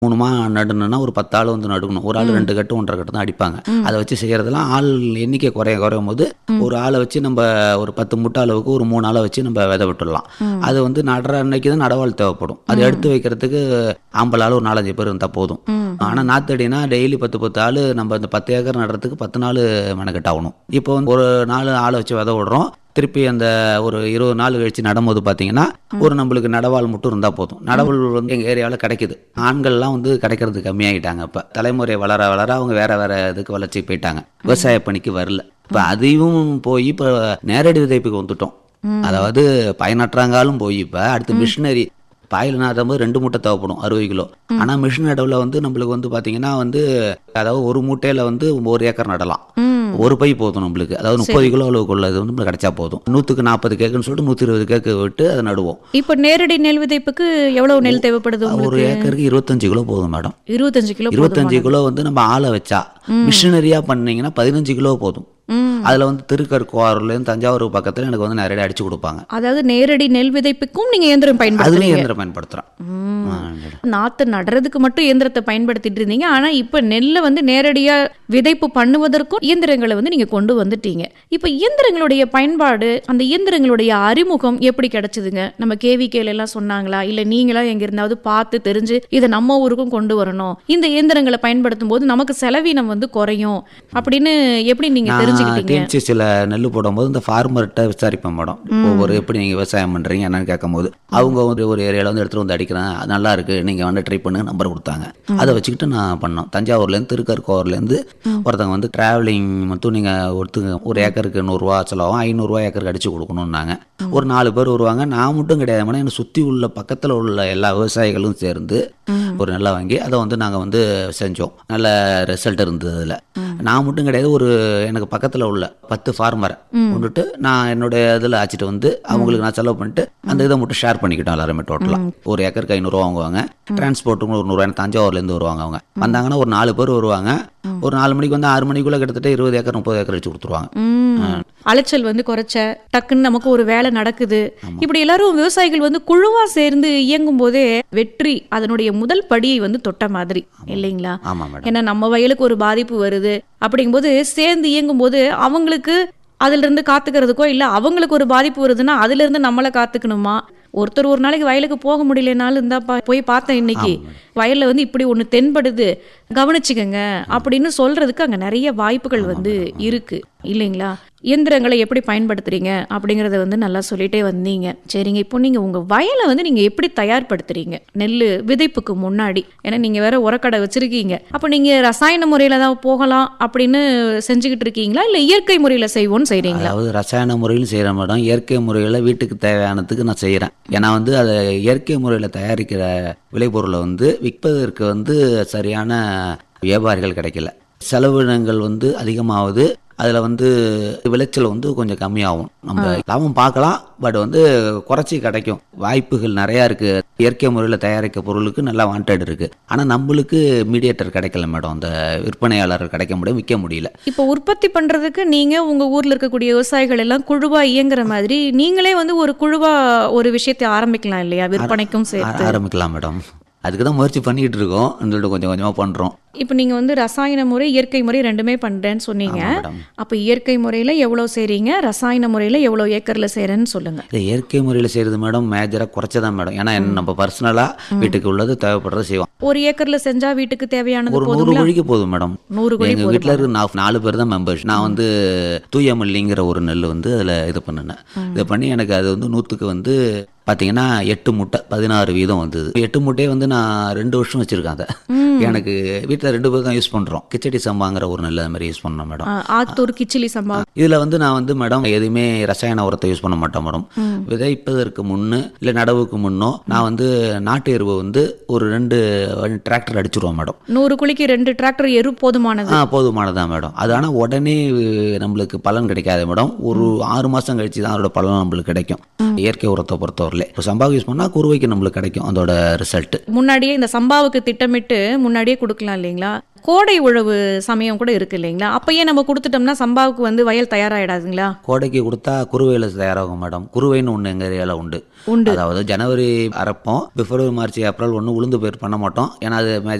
மூணு மா நடணும்னா ஒரு பத்து ஆள் வந்து நடுக்கணும் ஒரு ஆள் ரெண்டு கட்டு ஒன்றரை கட்டு தான் அடிப்பாங்க அதை வச்சு செய்யறதெல்லாம் ஆள் எண்ணிக்கை குறைய குறையும் போது ஒரு ஆளை வச்சு நம்ம ஒரு பத்து முட்டை அளவுக்கு ஒரு மூணு ஆளை வச்சு நம்ம விதை விட்டுடலாம் அது வந்து நடுற அன்னைக்கு தான் நடவாள் தேவைப்படும் அது எடுத்து வைக்கிறதுக்கு ஆம்பளை ஆள் ஒரு நாலஞ்சு பேர் இருந்தால் போதும் ஆனால் நாத்தடினா டெய்லி பத்து பத்து ஆள் நம்ம இந்த பத்து ஏக்கர் நடுறதுக்கு பத்து நாள் மெனக்கெட்டு ஆகணும் இப்போ வந்து ஒரு நாலு ஆளை வச்சு விதை விடுறோம் திருப்பி அந்த ஒரு இருபது நாள் கழிச்சு நடும்போது பார்த்தீங்கன்னா ஒரு நம்மளுக்கு நடவாள் மட்டும் இருந்தால் போதும் நடவாள் வந்து எங்கள் ஏரியாவில் கிடைக்குது ஆண்கள்லாம் வந்து கிடைக்கிறது கம்மியாகிட்டாங்க இப்போ தலைமுறை வளர வளர அவங்க வேற வேற இதுக்கு வளர்ச்சி போயிட்டாங்க விவசாய பணிக்கு வரல இப்போ அதையும் போய் இப்போ நேரடி விதைப்புக்கு வந்துட்டோம் அதாவது பயனற்றாங்காலும் போய் இப்போ அடுத்து மிஷினரி பாயில் நாட்டும் போது ரெண்டு மூட்டை தேவைப்படும் அறுபது கிலோ ஆனால் மிஷின் நடவில் வந்து நம்மளுக்கு வந்து பார்த்தீங்கன்னா வந்து அதாவது ஒரு மூட்டையில் வந்து ஒரு ஏக்கர் நடலாம் ஒரு பை போதும் நம்மளுக்கு அதாவது முப்பது கிலோ அளவுக்கு உள்ளது வந்து நம்மளுக்கு கிடைச்சா போதும் நூற்றுக்கு நாற்பது கேக்குன்னு சொல்லிட்டு நூற்றி இருபது கேக்கு விட்டு அதை நடுவோம் இப்போ நேரடி நெல் விதைப்புக்கு எவ்வளவு நெல் தேவைப்படுது ஒரு உங்களுக்கு ஏக்கருக்கு இருபத்தஞ்சு கிலோ போதும் மேடம் இருபத்தஞ்சு கிலோ இருபத்தஞ்சு கிலோ வந்து நம்ம ஆளை வச்சா மிஷினரியாக பண்ணீங்கன்னா பதினஞ்சு கிலோ போதும் ம். அதில் வந்து திருக்கற்குவாரூர்லேருந்து தஞ்சாவூர் பக்கத்தில் எனக்கு வந்து நிறைய அடிச்சு கொடுப்பாங்க அதாவது நேரடி நெல் விதைப்புக்கும் நீங்க இயந்திரம் அதுலேயும் பயன்படுத்துறீங்க இயந்திரம் பயன்படுத்துகிறோம் நாத்து நடுறதுக்கு மட்டும் இயந்திரத்தை பயன்படுத்திட்டு இருந்தீங்க ஆனா இப்ப நெல்லை வந்து நேரடியா விதைப்பு பண்ணுவதற்கும் இயந்திரங்களை வந்து நீங்க கொண்டு வந்துட்டீங்க இப்ப இயந்திரங்களுடைய பயன்பாடு அந்த இயந்திரங்களுடைய அறிமுகம் எப்படி கிடைச்சதுங்க நம்ம கேவிகேல எல்லாம் சொன்னாங்களா இல்ல நீங்களா எங்க இருந்தாவது பார்த்து தெரிஞ்சு இதை நம்ம ஊருக்கும் கொண்டு வரணும் இந்த இயந்திரங்களை பயன்படுத்தும் போது நமக்கு செலவீனம் வந்து குறையும் அப்படின்னு எப்படி நீங்க நான் தெரிஞ்சுக்கிட்டீங்க டிஎன்சிசியில் நெல் போடும்போது இந்த ஃபார்மர்கிட்ட விசாரிப்பேன் மேடம் ஒவ்வொரு எப்படி நீங்கள் விவசாயம் பண்ணுறீங்க என்னன்னு கேட்கும்போது அவங்க ஒரு ஒரு ஏரியாவில் வந்து எடுத்துகிட்டு வந்து அடிக்கிறேன் அது நல்லா இருக்கு நீங்கள் வந்து ட்ரை பண்ணுங்க நம்பர் கொடுத்தாங்க அதை வச்சுக்கிட்டு நான் பண்ணோம் தஞ்சாவூர்லேருந்து திருக்கற்கோவிலேருந்து ஒருத்தவங்க வந்து டிராவலிங் மட்டும் நீங்கள் ஒருத்தங்க ஒரு ஏக்கருக்கு நூறுரூவா செலவாகும் ஐநூறுரூவா ஏக்கருக்கு அடிச்சு கொடுக்கணும்னாங்க ஒரு நாலு பேர் வருவாங்க நான் மட்டும் கிடையாது மேடம் என்னை சுற்றி உள்ள பக்கத்தில் உள்ள எல்லா விவசாயிகளும் சேர்ந்து ஒரு நெல்லை வாங்கி அதை வந்து நாங்கள் வந்து செஞ்சோம் நல்ல ரிசல்ட் இருந்தது அதில் நான் மட்டும் கிடையாது ஒரு எனக்கு பக்கத்தில் உள்ள பத்து ஃபார்மரை கொண்டுட்டு நான் என்னுடைய இதில் ஆச்சிட்டு வந்து அவங்களுக்கு நான் செலவு பண்ணிட்டு அந்த இதை மட்டும் ஷேர் பண்ணிக்கிட்டோம் எல்லாருமே டோட்டலாக ஒரு ஏக்கருக்கு ஐநூறுரூவா வாங்குவாங்க டிரான்ஸ்போர்ட்டுக்கு ஒரு நூறுரூவா தஞ்சாவூர்லேருந்து வருவாங்க அவங்க வந்தாங்கன்னா ஒரு நாலு பேர் வருவாங்க ஒரு நாலு மணிக்கு வந்து ஆறு மணிக்குள்ளே கிட்டத்தட்ட இருபது ஏக்கர் முப்பது ஏக்கர் அடிச்சு கொடுத்துருவாங்க ம். அலைச்சல் வந்து குறைச்ச டக்குன்னு நமக்கு ஒரு வேலை நடக்குது இப்படி எல்லாரும் விவசாயிகள் வந்து குழுவா சேர்ந்து இயங்கும் போதே வெற்றி அதனுடைய முதல் படியை வந்து தொட்ட மாதிரி இல்லைங்களா ஆமாம் மேடம் ஏன்னா நம்ம வயலுக்கு ஒரு பாதிப்பு வருது அப்படிங்கும்போது சேர்ந்து இயங்கும் போது அவங்களுக்கு அதுல இருந்து காத்துக்கிறதுக்கோ இல்ல அவங்களுக்கு ஒரு பாதிப்பு வருதுன்னா அதுல இருந்து நம்மளை காத்துக்கணுமா ஒருத்தர் ஒரு நாளைக்கு வயலுக்கு போக முடியலனாலும் இருந்தாப்பா போய் பார்த்தேன் இன்னைக்கு வயல்ல வந்து இப்படி ஒண்ணு தென்படுது கவனிச்சுக்கங்க அப்படின்னு சொல்றதுக்கு அங்க நிறைய வாய்ப்புகள் வந்து இருக்கு இல்லைங்களா இயந்திரங்களை எப்படி பயன்படுத்துறீங்க அப்படிங்கறத வந்து நல்லா சொல்லிட்டே வந்தீங்க சரிங்க இப்போ நீங்க உங்க வயலை வந்து நீங்க எப்படி தயார்படுத்துறீங்க நெல் விதைப்புக்கு முன்னாடி ஏன்னா நீங்க வேற உரக்கடை வச்சிருக்கீங்க அப்ப நீங்க ரசாயன முறையில தான் போகலாம் அப்படின்னு செஞ்சுக்கிட்டு இருக்கீங்களா இல்ல இயற்கை முறையில செய்வோம்னு செய்றீங்களா அதாவது ரசாயன முறையிலும் செய்கிற மேடம் இயற்கை முறையில் வீட்டுக்கு தேவையானதுக்கு நான் செய்கிறேன் ஏன்னா வந்து அதை இயற்கை முறையில் தயாரிக்கிற விளைபொருளை வந்து விற்பதற்கு வந்து சரியான வியாபாரிகள் கிடைக்கல செலவினங்கள் வந்து அதிகமாகுது அதில் வந்து விளைச்சல் வந்து கொஞ்சம் கம்மியாகும் நம்ம லாபம் பார்க்கலாம் பட் வந்து குறைச்சி கிடைக்கும் வாய்ப்புகள் நிறையா இருக்குது இயற்கை முறையில் தயாரிக்க பொருளுக்கு நல்லா வாண்டட் இருக்குது ஆனால் நம்மளுக்கு மீடியேட்டர் கிடைக்கல மேடம் அந்த விற்பனையாளர் கிடைக்க முடியும் விற்க முடியல இப்போ உற்பத்தி பண்றதுக்கு நீங்க உங்க ஊர்ல இருக்கக்கூடிய விவசாயிகள் எல்லாம் குழுவா இயங்குற மாதிரி நீங்களே வந்து ஒரு குழுவா ஒரு விஷயத்தை ஆரம்பிக்கலாம் இல்லையா விற்பனைக்கும் சேர்த்து ஆ- ஆரம்பிக்கலாம் மேடம் அதுக்கு தான் முயற்சி பண்ணிட்டு இருக்கோம் சொல்லிட்டு கொஞ்சம் கொஞ்சமாக பண்ணுறோம் இப்போ நீங்க வந்து ரசாயன முறை இயற்கை முறை ரெண்டுமே பண்றேன்னு சொன்னீங்க மேடம் அப்ப இயற்கை முறையில எவ்வளவு செய்றீங்க ரசாயன முறையில எவ்வளவு ஏக்கர்ல செய்றேன்னு சொல்லுங்க இல்லை இயற்கை முறையில் செய்கிறது மேடம் மேஜராக குறைச்சதான் மேடம் ஏன்னா என்ன நம்ம பர்சனலாக வீட்டுக்கு உள்ளது தேவைப்படுறத செய்வோம் ஒரு ஏக்கர்ல செஞ்சா வீட்டுக்கு தேவையானது ஒரு நூறு போதுங்களா குழிக்கு போதும் மேடம் நூறு குழி எங்கள் வீட்டில் இருக்கு நான் நாலு பேர் தான் மெம்பர்ஸ் நான் வந்து தூயமல்லிங்கிற ஒரு நெல் வந்து அதில் இது பண்ணினேன் இதை பண்ணி எனக்கு அது வந்து நூற்றுக்கு வந்து பார்த்தீங்கன்னா எட்டு முட்டை பதினாறு வீதம் வந்தது எட்டு முட்டையை வந்து நான் ரெண்டு வருஷம் வச்சுருக்கேன் அதை எனக்கு வீட்டில் ரெண்டு பேர் தான் யூஸ் பண்ணுறோம் கிச்சடி சம்பாங்கிற ஒரு நெல் அது மாதிரி யூஸ் பண்ணோம் மேடம் ஆ, ஆத்தூர் கிச்சிலி சம்பா இதில் வந்து நான் வந்து மேடம் எதுவுமே ரசாயன உரத்தை யூஸ் பண்ண மாட்டேன் மேடம் விதைப்பதற்கு முன்னு இல்லை நடவுக்கு முன்னோ நான் வந்து நாட்டு எருவை வந்து ஒரு ரெண்டு டிராக்டர் அடிச்சிருவோம் மேடம் நூறு குழிக்கு ரெண்டு டிராக்டர் எரு போதுமானது ஆ போதுமானதான் மேடம் அது ஆனால் உடனே அஹ், நம்மளுக்கு பலன் கிடைக்காது மேடம் ஒரு ஆறு மாதம் கழிச்சு தான் அதோட பலன் நம்மளுக்கு கிடைக்கும் இயற்கை உரத்தை பொறுத்தவரையிலே இப்போ சம்பாவை யூஸ் பண்ணால் குருவைக்கு நம்மளுக்கு கிடைக்கும் அதோட ரிசல்ட் முன்னாடியே இந்த சம்பாவுக்கு திட்டமிட்டு முன்னாடியே கொடுக்கலாம் இல்லைங்களா கோடை உழவு சமயம் கூட இருக்கு இல்லைங்களா அப்பயே நம்ம கொடுத்துட்டோம்னா சம்பாவுக்கு வந்து வயல் தயாராகிடாதுங்களா கோடைக்கு கொடுத்தா குறுவையில் தயாராகும் மேடம் குறுவைன்னு ஒன்று எங்கள் ஏரியாவில் உண்டு உண்டு அதாவது ஜனவரி அரைப்போம் பிப்ரவரி மார்ச் ஏப்ரல் ஒன்று உளுந்து பயிர் பண்ண மாட்டோம் ஏன்னா அது